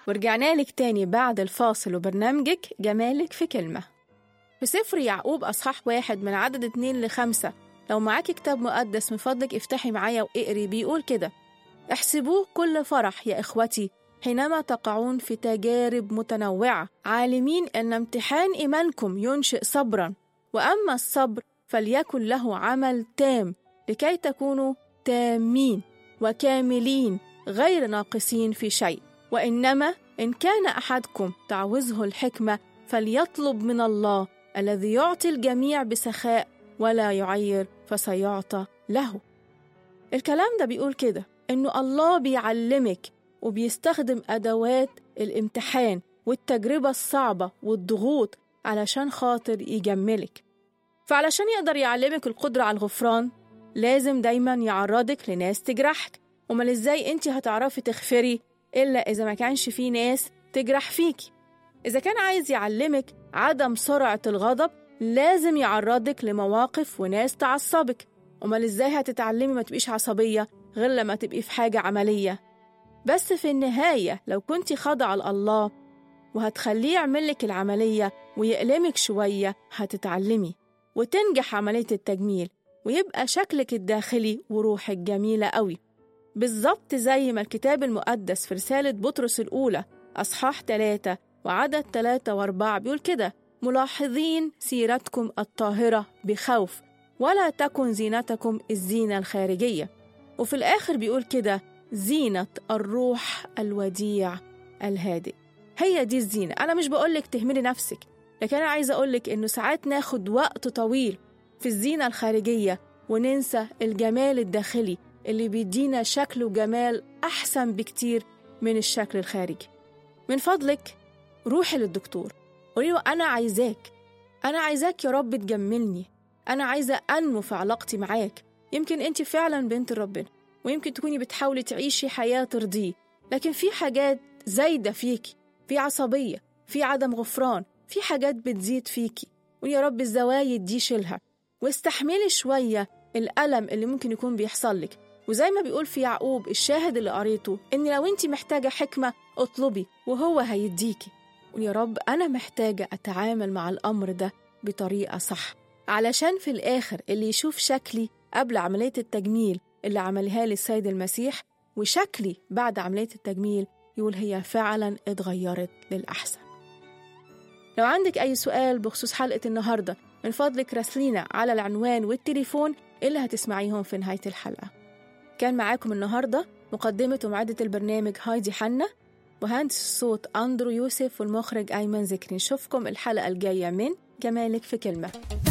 ورجعنا لك تاني بعد الفاصل وبرنامجك جمالك في كلمة في سفر يعقوب أصحاح واحد من عدد اتنين لخمسة لو معاكي كتاب مقدس من فضلك افتحي معايا واقري بيقول كده احسبوه كل فرح يا إخوتي حينما تقعون في تجارب متنوعة عالمين أن امتحان إيمانكم ينشئ صبرا وأما الصبر فليكن له عمل تام لكي تكونوا تامين وكاملين غير ناقصين في شيء وإنما إن كان أحدكم تعوزه الحكمة فليطلب من الله الذي يعطي الجميع بسخاء ولا يعير فسيعطى له الكلام ده بيقول كده إنه الله بيعلمك وبيستخدم أدوات الامتحان والتجربة الصعبة والضغوط علشان خاطر يجملك فعلشان يقدر يعلمك القدرة على الغفران لازم دايما يعرضك لناس تجرحك امال ازاي انت هتعرفي تغفري الا اذا ما كانش في ناس تجرح فيكي اذا كان عايز يعلمك عدم سرعة الغضب لازم يعرضك لمواقف وناس تعصبك امال ازاي هتتعلمي ما تبقيش عصبية غير لما تبقي في حاجة عملية بس في النهاية لو كنتي خاضعة لله وهتخليه يعملك العملية ويألمك شوية هتتعلمي وتنجح عملية التجميل ويبقى شكلك الداخلي وروحك جميلة قوي بالظبط زي ما الكتاب المقدس في رسالة بطرس الأولى أصحاح 3 وعدد 3 و4 بيقول كده ملاحظين سيرتكم الطاهرة بخوف ولا تكن زينتكم الزينة الخارجية وفي الآخر بيقول كده زينة الروح الوديع الهادئ هي دي الزينة أنا مش بقولك تهملي نفسك لكن أنا عايزة أقولك إنه ساعات ناخد وقت طويل في الزينة الخارجية وننسى الجمال الداخلي اللي بيدينا شكل وجمال أحسن بكتير من الشكل الخارجي من فضلك روحي للدكتور قولي له أنا عايزاك أنا عايزاك يا رب تجملني أنا عايزة أنمو في علاقتي معاك يمكن أنت فعلا بنت ربنا ويمكن تكوني بتحاولي تعيشي حياة ترضيه لكن في حاجات زايدة فيكي في عصبية في عدم غفران في حاجات بتزيد فيكي ويا رب الزوايد دي شيلها واستحملي شوية الألم اللي ممكن يكون بيحصل لك وزي ما بيقول في يعقوب الشاهد اللي قريته إن لو أنت محتاجة حكمة اطلبي وهو هيديكي ويا رب أنا محتاجة أتعامل مع الأمر ده بطريقة صح علشان في الآخر اللي يشوف شكلي قبل عملية التجميل اللي عملها لي السيد المسيح وشكلي بعد عملية التجميل يقول هي فعلا اتغيرت للأحسن لو عندك أي سؤال بخصوص حلقة النهاردة من فضلك راسلينا على العنوان والتليفون اللي هتسمعيهم في نهاية الحلقة كان معاكم النهاردة مقدمة ومعدة البرنامج هايدي حنا مهندس الصوت أندرو يوسف والمخرج أيمن ذكري نشوفكم الحلقة الجاية من جمالك في كلمة